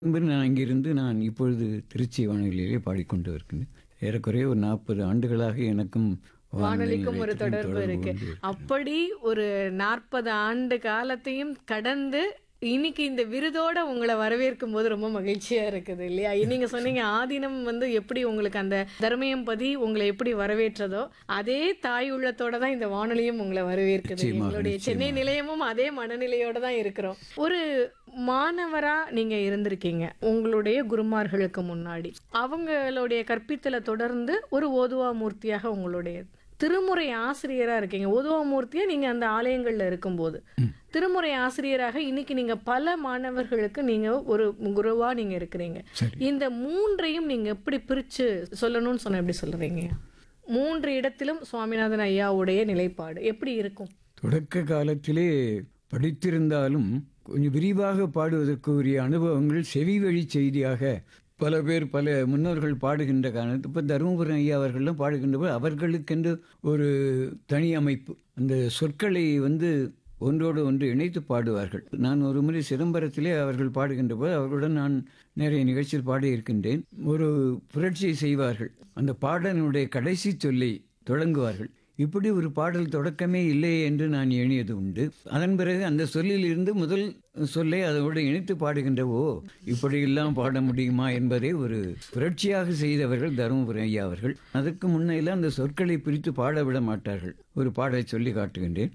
பின்பு நான் அங்கிருந்து நான் இப்பொழுது திருச்சி வானொலியிலே பாடிக்கொண்டு இருக்கின்றேன் ஏறக்குறைய ஒரு நாற்பது ஆண்டுகளாக எனக்கும் வானொலிக்கும் ஒரு நிலையத்துக்கும் தொடர்பு இருக்கு உண்டு. அப்படி ஒரு நாற்பது ஆண்டு காலத்தையும் கடந்து இன்னைக்கு இந்த விருதோட உங்களை வரவேற்கும் போது ரொம்ப மகிழ்ச்சியா இருக்குது இல்லையா நீங்க சொன்னீங்க ஆதீனம் வந்து எப்படி உங்களுக்கு அந்த தர்மயம் பதி உங்களை எப்படி வரவேற்றதோ அதே தாய் உள்ளத்தோட தான் இந்த வானொலியும் உங்களை வரவேற்குது நிச்சயமாக, எங்களுடைய சென்னை நிலையமும் அதே மனநிலையோட தான் இருக்கிறோம் ஒரு மாணவரா நீங்க இருந்திருக்கீங்க உங்களுடைய குருமார்களுக்கு முன்னாடி அவங்களுடைய கற்பித்தலை தொடர்ந்து ஒரு ஓதுவா மூர்த்தியாக உங்களுடைய திருமுறை ஆசிரியரா இருக்கீங்க ஓதுவா மூர்த்தியா நீங்க அந்த ஆலயங்கள்ல இருக்கும்போது திருமுறை ஆசிரியராக இன்னைக்கு நீங்க பல மாணவர்களுக்கு நீங்க ஒரு குருவா நீங்க இருக்கிறீங்க சரி. இந்த மூன்றையும் நீங்க எப்படி பிரிச்சு சொல்லணும்னு சொன்ன எப்படி சொல்றீங்க மூன்று இடத்திலும் சுவாமிநாதன் ஐயாவுடைய நிலைப்பாடு எப்படி இருக்கும் தொடக்க காலத்திலே படித்திருந்தாலும் கொஞ்சம் விரிவாக பாடுவதற்கு உரிய அனுபவங்கள் செவி வழி செய்தியாக பல பேர் பல முன்னோர்கள் பாடுகின்ற காரணத்து இப்போ தருமபுரம் ஐயா அவர்கள்லாம் பாடுகின்ற போது அவர்களுக்கென்று ஒரு தனி அமைப்பு அந்த சொற்களை வந்து ஒன்றோடு ஒன்று இணைத்து பாடுவார்கள் நான் ஒரு முறை சிதம்பரத்திலே அவர்கள் பாடுகின்ற போது அவர்களுடன் நான் நிறைய நிகழ்ச்சியில் பாடி இருக்கின்றேன் ஒரு புரட்சியை செய்வார்கள் அந்த பாடலினுடைய கடைசி சொல்லை தொடங்குவார்கள் இப்படி ஒரு பாடல் தொடக்கமே இல்லை என்று நான் எண்ணியது உண்டு அதன் பிறகு அந்த சொல்லில் இருந்து முதல் சொல்லை அதோடு இணைத்து பாடுகின்ற ஓ இப்படியெல்லாம் பாட முடியுமா என்பதை ஒரு புரட்சியாக செய்தவர்கள் தருமபுரம் ஐயா அவர்கள் அதற்கு முன்னையில் அந்த சொற்களை பிரித்து பாட விட மாட்டார்கள் ஒரு பாடலை சொல்லி காட்டுகின்றேன்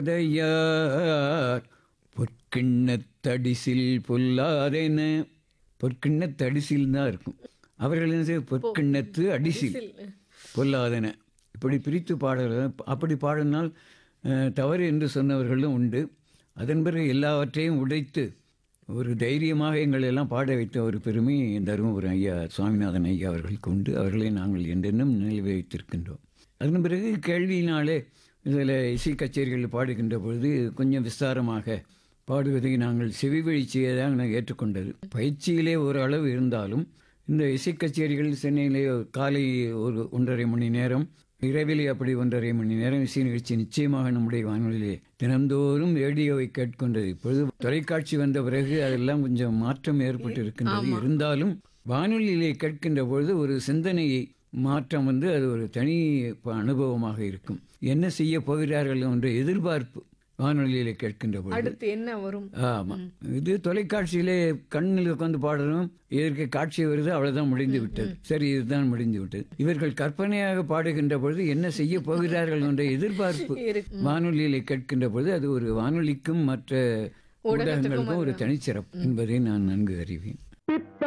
போதையார் பொற்கிண்ணத்தடிசில் பொல்லாதென பொற்கிண்ணத்தடிசில் தான் இருக்கும் அவர்கள் என்ன செய்ய பொற்கிண்ணத்து அடிசில் பொல்லாதன இப்படி பிரித்து பாடல் அப்படி பாடினால் அஹ், தவறு என்று சொன்னவர்களும் உண்டு அதன் பிறகு எல்லாவற்றையும் உடைத்து ஒரு தைரியமாக எங்களை எல்லாம் பாட வைத்த ஒரு பெருமை தருமபுரம் ஐயா சுவாமிநாதன் ஐயா அவர்களுக்கு உண்டு அவர்களை நாங்கள் என்றென்றும் நினைவு வைத்திருக்கின்றோம் அதன் பிறகு கேள்வியினாலே இதில் இசை கச்சேரிகளில் பாடுகின்ற பொழுது கொஞ்சம் விஸ்தாரமாக பாடுவதை நாங்கள் செவிவழி செய்யதாக நான் ஏற்றுக்கொண்டது பயிற்சியிலே ஓரளவு இருந்தாலும் இந்த இசை கச்சேரிகள் சென்னையிலே காலை ஒரு ஒன்றரை மணி நேரம் இரவிலே அப்படி ஒன்றரை மணி நேரம் இசை நிகழ்ச்சி நிச்சயமாக நம்முடைய வானொலியிலே தினந்தோறும் ரேடியோவை கேட்கின்றது இப்பொழுது தொலைக்காட்சி வந்த பிறகு அதெல்லாம் கொஞ்சம் மாற்றம் ஏற்பட்டு இருக்கின்றது இருந்தாலும் வானொலியிலே கேட்கின்ற பொழுது ஒரு சிந்தனையை மாற்றம் வந்து அது ஒரு தனி ப- அனுபவமாக இருக்கும் என்ன செய்ய போகிறார்கள் என்ற எதிர்பார்ப்பு வானொலியிலே கேட்கின்ற பொழுது அடுத்து என்ன வரும் ஆமா இது தொலைக்காட்சியிலே கண்ணில் உட்காந்து பாடுறோம் இதற்கு காட்சி வருது அவ்வளவுதான் முடிந்து விட்டது சரி இதுதான் முடிந்து விட்டது இவர்கள் கற்பனையாக பாடுகின்ற பொழுது என்ன செய்ய போகிறார்கள் என்ற எதிர்பார்ப்பு இருக்கு. வானொலியிலே கேட்கின்ற பொழுது அது ஒரு வானொலிக்கும் மற்ற ஊடகங்களுக்கும் ஒரு தனிச்சிறப்பு என்பதை நான் நன்கு அறிவேன்